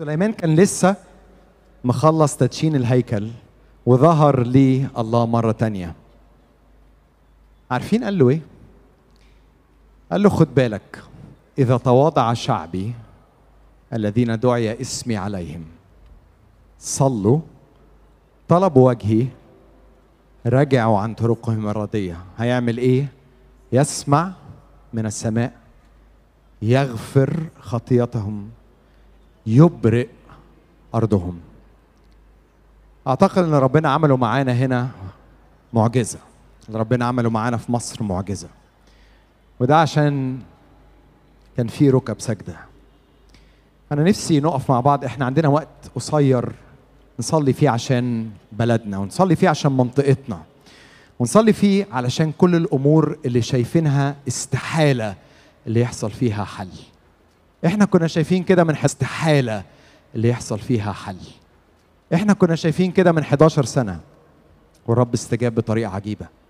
سليمان كان لسه مخلص تدشين الهيكل وظهر لي الله مرة تانية عارفين قال له ايه؟ قال له خد بالك إذا تواضع شعبي الذين دعي اسمي عليهم صلوا طلبوا وجهي رجعوا عن طرقهم الردية هيعمل ايه؟ يسمع من السماء يغفر خطيتهم يبرئ ارضهم اعتقد ان ربنا عمله معانا هنا معجزه ربنا عمله معانا في مصر معجزه وده عشان كان في ركب سجده انا نفسي نقف مع بعض احنا عندنا وقت قصير نصلي فيه عشان بلدنا ونصلي فيه عشان منطقتنا ونصلي فيه علشان كل الامور اللي شايفينها استحاله اللي يحصل فيها حل احنا كنا شايفين كده من استحاله اللي يحصل فيها حل احنا كنا شايفين كده من 11 سنه والرب استجاب بطريقه عجيبه